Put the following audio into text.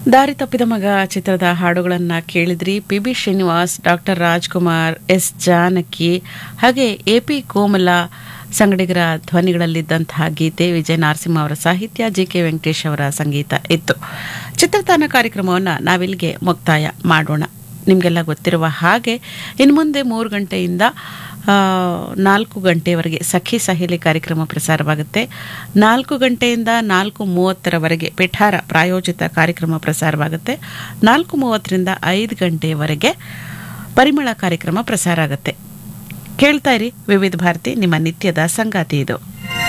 ದಾರಿ ತಪ್ಪಿದ ಮಗ ಚಿತ್ರದ ಹಾಡುಗಳನ್ನು ಕೇಳಿದ್ರಿ P B Srinivas doctor Rajkumar S Janaki ಹಾಗೆ ಎ ಪಿ ಕೋಮಲ ಸಂಗಡಿಗರ ಧ್ವನಿಗಳಲ್ಲಿದ್ದಂತಹ ಗೀತೆ ವಿಜಯ ನರಸಿಂಹ ಅವರ ಸಾಹಿತ್ಯ ಜಿ ಕೆ ವೆಂಕಟೇಶ್ ಅವರ ಸಂಗೀತ ಇತ್ತು ಚಿತ್ರತಾನ ಕಾರ್ಯಕ್ರಮವನ್ನು ನಾವಿಲ್ಲಿಗೆ ಮುಕ್ತಾಯ ಮಾಡೋಣ ನಿಮಗೆಲ್ಲ ಗೊತ್ತಿರುವ ಹಾಗೆ ಇನ್ನು ಮುಂದೆ ಮೂರು ಗಂಟೆಯಿಂದ ಆ, ನಾಲ್ಕು ಗಂಟೆಯವರೆಗೆ ಸಖಿ ಸಹೇಲಿ ಕಾರ್ಯಕ್ರಮ ಪ್ರಸಾರವಾಗುತ್ತೆ ನಾಲ್ಕು ಗಂಟೆಯಿಂದ ನಾಲ್ಕು ಮೂವತ್ತರವರೆಗೆ ಪಿಠಾರ ಪ್ರಾಯೋಜಿತ ಕಾರ್ಯಕ್ರಮ ಪ್ರಸಾರವಾಗುತ್ತೆ ನಾಲ್ಕು ಮೂವತ್ತರಿಂದ ಐದು ಗಂಟೆಯವರೆಗೆ ಪರಿಮಳ ಕಾರ್ಯಕ್ರಮ ಪ್ರಸಾರ ಆಗುತ್ತೆ ಕೇಳ್ತಾ ಇರಿ ವಿವಿಧ ಭಾರತಿ ನಿಮ್ಮ ನಿತ್ಯದ ಸಂಗಾತಿ ಇದು